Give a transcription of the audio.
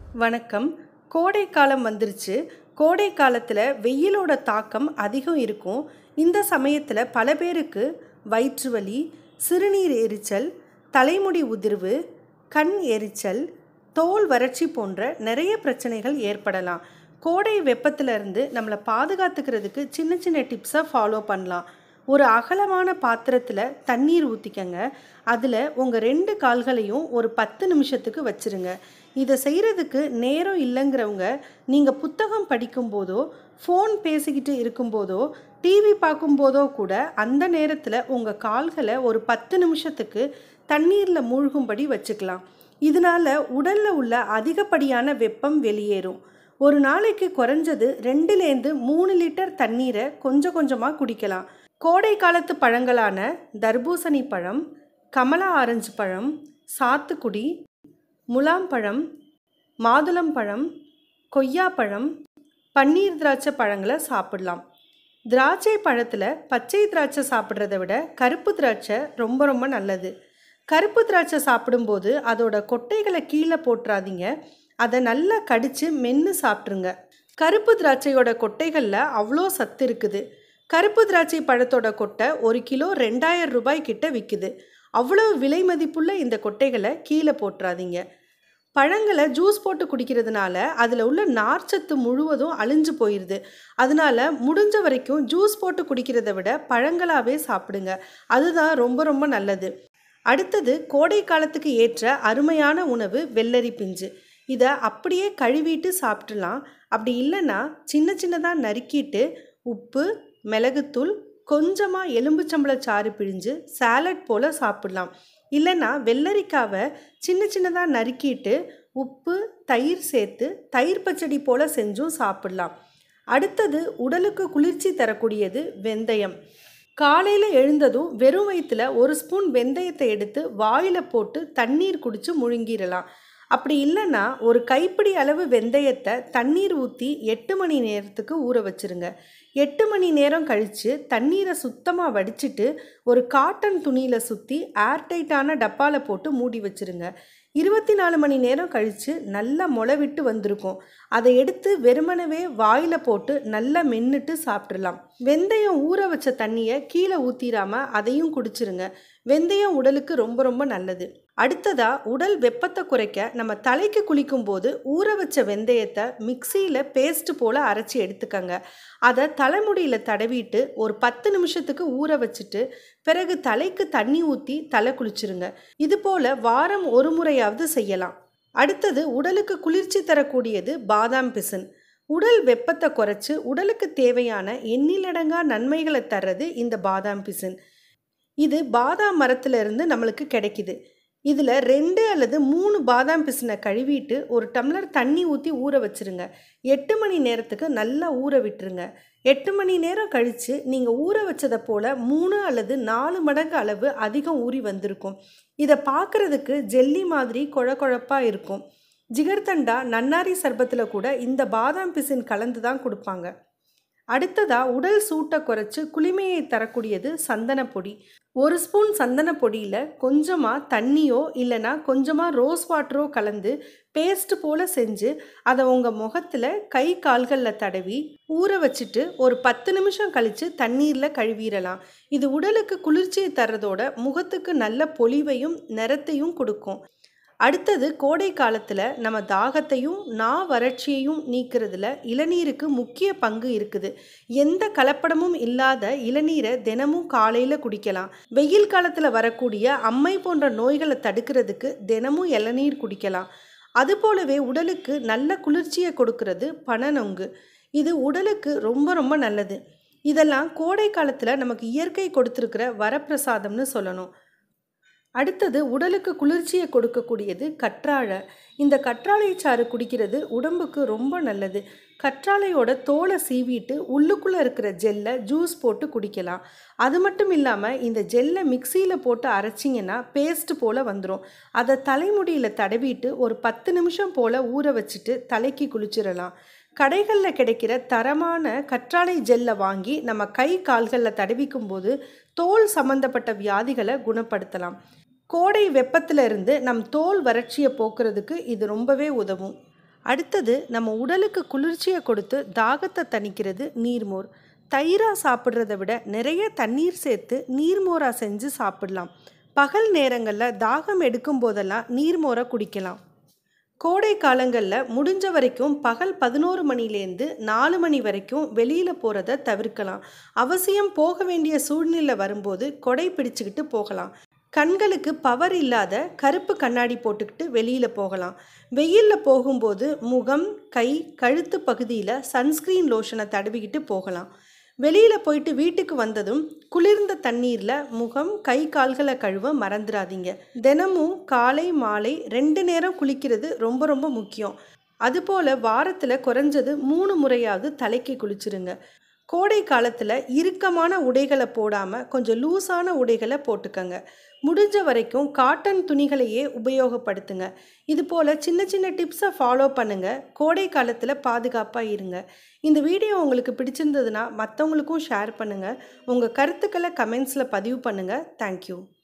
வணக்கம் கோடை காலம் வந்துருச்சு கோடை காலத்தில் வெயிலோட தாக்கம் அதிகம் இருக்கும் இந்த சமயத்தில் பல பேருக்கு வயிற்று வலி சிறுநீர் எரிச்சல் தலைமுடி உதிர்வு கண் எரிச்சல் தோல் வறட்சி போன்ற நிறைய பிரச்சனைகள் ஏற்படலாம் கோடை வெப்பத்துல இருந்து நம்மளை பாதுகாத்துக்கிறதுக்கு சின்ன சின்ன டிப்ஸை ஃபாலோ பண்ணலாம் ஒரு அகலமான பாத்திரத்தில் தண்ணீர் ஊற்றிக்கங்க அதில் உங்கள் ரெண்டு கால்களையும் ஒரு பத்து நிமிஷத்துக்கு வச்சிருங்க இதை செய்கிறதுக்கு நேரம் இல்லைங்கிறவங்க நீங்கள் புத்தகம் படிக்கும்போதோ ஃபோன் பேசிக்கிட்டு இருக்கும்போதோ டிவி பார்க்கும்போதோ கூட அந்த நேரத்தில் உங்கள் கால்களை ஒரு பத்து நிமிஷத்துக்கு தண்ணீரில் மூழ்கும்படி வச்சுக்கலாம் இதனால் உடலில் உள்ள அதிகப்படியான வெப்பம் வெளியேறும் ஒரு நாளைக்கு குறைஞ்சது ரெண்டுலேருந்து மூணு லிட்டர் தண்ணீரை கொஞ்சம் கொஞ்சமாக குடிக்கலாம் கோடை காலத்து பழங்களான தர்பூசணி பழம் கமலா ஆரஞ்சு பழம் சாத்துக்குடி முலாம்பழம் மாதுளம்பழம் கொய்யாப்பழம் பன்னீர் திராட்சை பழங்களை சாப்பிடலாம் திராட்சை பழத்தில் பச்சை திராட்சை சாப்பிட்றத விட கருப்பு திராட்சை ரொம்ப ரொம்ப நல்லது கருப்பு திராட்சை சாப்பிடும்போது அதோட கொட்டைகளை கீழே போட்டுறாதீங்க அதை நல்லா கடித்து மென்று சாப்பிட்ருங்க கருப்பு திராட்சையோட கொட்டைகளில் அவ்வளோ சத்து இருக்குது கருப்பு திராட்சை பழத்தோட கொட்டை ஒரு கிலோ ரெண்டாயிரம் ரூபாய் கிட்ட விற்குது அவ்வளோ விலை மதிப்புள்ள இந்த கொட்டைகளை கீழே போட்டுறாதீங்க பழங்களை ஜூஸ் போட்டு குடிக்கிறதுனால அதில் உள்ள நார்ச்சத்து முழுவதும் அழிஞ்சு போயிடுது அதனால முடிஞ்ச வரைக்கும் ஜூஸ் போட்டு குடிக்கிறத விட பழங்களாகவே சாப்பிடுங்க அதுதான் ரொம்ப ரொம்ப நல்லது அடுத்தது கோடை காலத்துக்கு ஏற்ற அருமையான உணவு வெள்ளரி பிஞ்சு இதை அப்படியே கழுவிட்டு சாப்பிட்றலாம் அப்படி இல்லைன்னா சின்ன சின்னதாக நறுக்கிட்டு உப்பு மிளகுத்தூள் கொஞ்சமாக எலும்புச்சம்பள சாறு பிழிஞ்சு சாலட் போல் சாப்பிடலாம் இல்லைன்னா வெள்ளரிக்காவை சின்ன சின்னதாக நறுக்கிட்டு உப்பு தயிர் சேர்த்து தயிர் பச்சடி போல் செஞ்சும் சாப்பிடலாம் அடுத்தது உடலுக்கு குளிர்ச்சி தரக்கூடியது வெந்தயம் காலையில் எழுந்ததும் வெறும் வயிற்றுல ஒரு ஸ்பூன் வெந்தயத்தை எடுத்து வாயில் போட்டு தண்ணீர் குடித்து முழுங்கிடலாம் அப்படி இல்லைன்னா ஒரு கைப்பிடி அளவு வெந்தயத்தை தண்ணீர் ஊற்றி எட்டு மணி நேரத்துக்கு ஊற வச்சுருங்க எட்டு மணி நேரம் கழித்து தண்ணீரை சுத்தமாக வடிச்சிட்டு ஒரு காட்டன் துணியில் சுற்றி ஏர்டைட்டான டப்பாவில் போட்டு மூடி வச்சுருங்க இருபத்தி நாலு மணி நேரம் கழித்து நல்லா முளை விட்டு வந்திருக்கும் அதை எடுத்து வெறுமனவே வாயில் போட்டு நல்லா மென்னுட்டு சாப்பிட்றலாம் வெந்தயம் ஊற வச்ச தண்ணியை கீழே ஊற்றிடாம அதையும் குடிச்சிருங்க வெந்தயம் உடலுக்கு ரொம்ப ரொம்ப நல்லது அடுத்ததா உடல் வெப்பத்தை குறைக்க நம்ம தலைக்கு குளிக்கும் போது ஊற வச்ச வெந்தயத்தை மிக்சியில் பேஸ்ட் போல் அரைச்சி எடுத்துக்கங்க அதை தலைமுடியில் தடவிட்டு ஒரு பத்து நிமிஷத்துக்கு ஊற வச்சுட்டு பிறகு தலைக்கு தண்ணி ஊற்றி தலை குளிச்சிருங்க இது போல் வாரம் ஒரு முறையாவது செய்யலாம் அடுத்தது உடலுக்கு குளிர்ச்சி தரக்கூடியது பாதாம் பிசின் உடல் வெப்பத்தை குறைச்சி உடலுக்கு தேவையான எண்ணிலடங்கா நன்மைகளை தர்றது இந்த பாதாம் பிசின் இது பாதாம் மரத்துலேருந்து நம்மளுக்கு கிடைக்குது இதில் ரெண்டு அல்லது மூணு பாதாம் பிசினை கழுவிட்டு ஒரு டம்ளர் தண்ணி ஊற்றி ஊற வச்சுருங்க எட்டு மணி நேரத்துக்கு நல்லா ஊற விட்டுருங்க எட்டு மணி நேரம் கழித்து நீங்கள் ஊற வச்சதை போல் மூணு அல்லது நாலு மடங்கு அளவு அதிகம் ஊறி வந்திருக்கும் இதை பார்க்குறதுக்கு ஜெல்லி மாதிரி குழ குழப்பாக இருக்கும் ஜிகர்தண்டா நன்னாரி சர்பத்தில் கூட இந்த பாதாம் பிசின் கலந்து தான் கொடுப்பாங்க அடுத்ததாக உடல் சூட்டை குறைச்சி குளிமையை தரக்கூடியது சந்தன பொடி ஒரு ஸ்பூன் சந்தன பொடியில் கொஞ்சமாக தண்ணியோ இல்லைனா கொஞ்சமாக ரோஸ் வாட்டரோ கலந்து பேஸ்ட் போல் செஞ்சு அதை உங்கள் முகத்தில் கை கால்களில் தடவி ஊற வச்சுட்டு ஒரு பத்து நிமிஷம் கழித்து தண்ணீரில் கழுவிடலாம் இது உடலுக்கு குளிர்ச்சியை தர்றதோட முகத்துக்கு நல்ல பொலிவையும் நிறத்தையும் கொடுக்கும் அடுத்தது கோடை காலத்தில் நம்ம தாகத்தையும் நா வறட்சியையும் நீக்கிறதுல இளநீருக்கு முக்கிய பங்கு இருக்குது எந்த கலப்படமும் இல்லாத இளநீரை தினமும் காலையில் குடிக்கலாம் வெயில் காலத்தில் வரக்கூடிய அம்மை போன்ற நோய்களை தடுக்கிறதுக்கு தினமும் இளநீர் குடிக்கலாம் அதுபோலவே உடலுக்கு நல்ல குளிர்ச்சியை கொடுக்கறது பனநொங்கு இது உடலுக்கு ரொம்ப ரொம்ப நல்லது இதெல்லாம் கோடை காலத்தில் நமக்கு இயற்கை கொடுத்துருக்கிற வரப்பிரசாதம்னு சொல்லணும் அடுத்தது உடலுக்கு குளிர்ச்சியை கொடுக்கக்கூடியது கற்றாழை இந்த கற்றாழை சாறு குடிக்கிறது உடம்புக்கு ரொம்ப நல்லது கற்றாழையோட தோலை சீவிட்டு உள்ளுக்குள்ளே இருக்கிற ஜெல்லை ஜூஸ் போட்டு குடிக்கலாம் அது மட்டும் இல்லாமல் இந்த ஜெல்லை மிக்சியில் போட்டு அரைச்சிங்கன்னா பேஸ்ட் போல் வந்துடும் அதை தலைமுடியில் தடவிட்டு ஒரு பத்து நிமிஷம் போல் ஊற வச்சுட்டு தலைக்கு குளிச்சிடலாம் கடைகளில் கிடைக்கிற தரமான கற்றாழை ஜெல்லை வாங்கி நம்ம கை கால்களில் தடவிக்கும் போது தோல் சம்பந்தப்பட்ட வியாதிகளை குணப்படுத்தலாம் கோடை வெப்பத்துல இருந்து நம் தோல் வறட்சியை போக்குறதுக்கு இது ரொம்பவே உதவும் அடுத்தது நம்ம உடலுக்கு குளிர்ச்சியை கொடுத்து தாகத்தை தணிக்கிறது நீர்மோர் தயிராக சாப்பிட்றத விட நிறைய தண்ணீர் சேர்த்து நீர்மோராக செஞ்சு சாப்பிடலாம் பகல் நேரங்களில் தாகம் எடுக்கும் போதெல்லாம் நீர்மோரை குடிக்கலாம் கோடை காலங்களில் முடிஞ்ச வரைக்கும் பகல் பதினோரு மணிலேருந்து நாலு மணி வரைக்கும் வெளியில் போகிறத தவிர்க்கலாம் அவசியம் போக வேண்டிய சூழ்நிலை வரும்போது கொடை பிடிச்சுக்கிட்டு போகலாம் கண்களுக்கு பவர் இல்லாத கருப்பு கண்ணாடி போட்டுக்கிட்டு வெளியில் போகலாம் வெயிலில் போகும்போது முகம் கை கழுத்து பகுதியில் சன்ஸ்க்ரீன் லோஷனை தடவிக்கிட்டு போகலாம் வெளியில் போயிட்டு வீட்டுக்கு வந்ததும் குளிர்ந்த தண்ணீரில் முகம் கை கால்களை கழுவ மறந்துடாதீங்க தினமும் காலை மாலை ரெண்டு நேரம் குளிக்கிறது ரொம்ப ரொம்ப முக்கியம் அதுபோல் வாரத்தில் குறைஞ்சது மூணு முறையாவது தலைக்கு குளிச்சிருங்க கோடை காலத்தில் இறுக்கமான உடைகளை போடாமல் கொஞ்சம் லூஸான உடைகளை போட்டுக்கங்க முடிஞ்ச வரைக்கும் காட்டன் துணிகளையே உபயோகப்படுத்துங்க இது போல் சின்ன சின்ன டிப்ஸை ஃபாலோ பண்ணுங்கள் கோடை காலத்தில் பாதுகாப்பாக இருங்க இந்த வீடியோ உங்களுக்கு பிடிச்சிருந்ததுன்னா மற்றவங்களுக்கும் ஷேர் பண்ணுங்கள் உங்கள் கருத்துக்களை கமெண்ட்ஸில் பதிவு பண்ணுங்கள் தேங்க்யூ